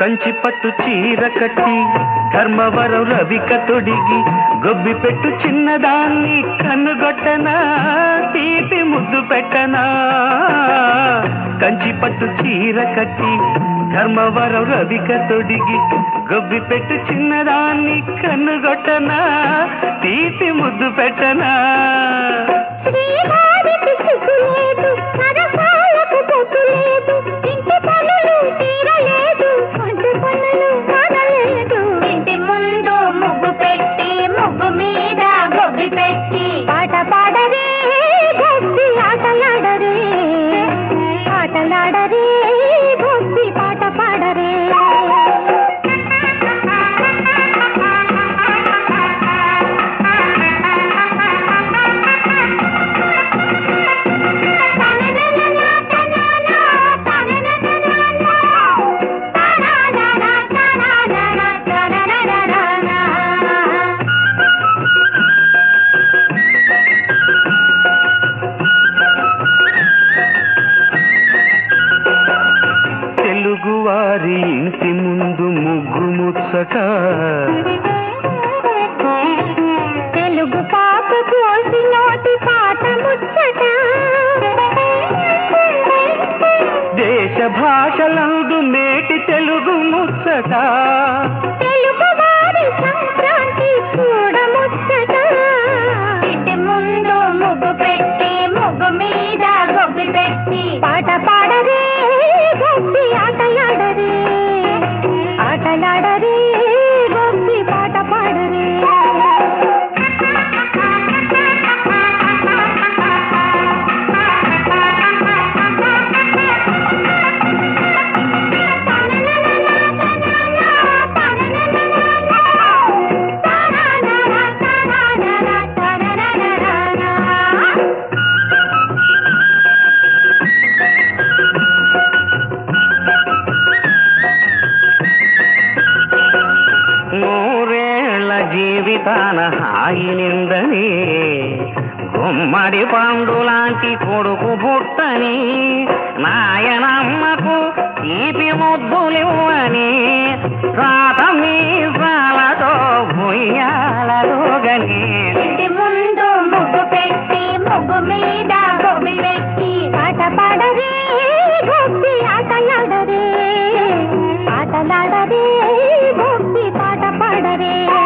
కంచి పట్టు చీర కట్టి ధర్మవరం రవిక తొడిగి గొబ్బి పెట్టు చిన్నదాన్ని కన్నుగొట్టనా తీపి ముద్దు పెట్టనా కంచి పట్టు చీర కట్టి ధర్మవరం రవిక తొడిగి గొబ్బి పెట్టు చిన్నదాన్ని కన్నుగొట్టనా తీపి ముద్దు పెట్టనా శ్రీవారికి సిగ్గులేదు, సరసాలకు పొద్దులేదు, ఇంటి పనులు తీరలేదు, వంటి పనులు మానలేదు. ఇంటి ముందు ముగ్గు పెట్టి ముగ్గు మీద గొబ్బి పెట్టి పాట పాడరే గొబ్బి ఆటలాడరే ఆటలాడరే గొబ్బి పాట పాడరే తెలుగువారి ఇంటి ముందు ముగ్గు ముచ్చట తెలుగు పాప కోసి నోటి పాట ముచ్చట దేశ భాషలందు మేటి తెలుగు ముచ్చట తెలుగు వారి సంక్రాంతి చూడ ముచ్చట ఇంటి ముందు ముగ్గు పెట్టి ముగ్గు మీద గొబ్బి పెట్టి పాట పాడరే గొబ్బి ఆటలాడరే ఆటలాడరే గొబ్బి పాట పాడరే నూరేళ్ల జీవితాన హాయి నిందని గుమ్మడి పండు లాంటి కొడుకు పుట్టని నాయనమ్మకు తీపి ముద్దులివ్వని రాత మీసాలతో భుయ్యాలలోగని ఇంటి ముందు ముగ్గు పెట్టి ముగ్గు మీద గొబ్బి పెట్టి పాట పాడరే గొబ్బి ఆటలాడరే ఆటలాడరే గొబ్బి పాట పాడరే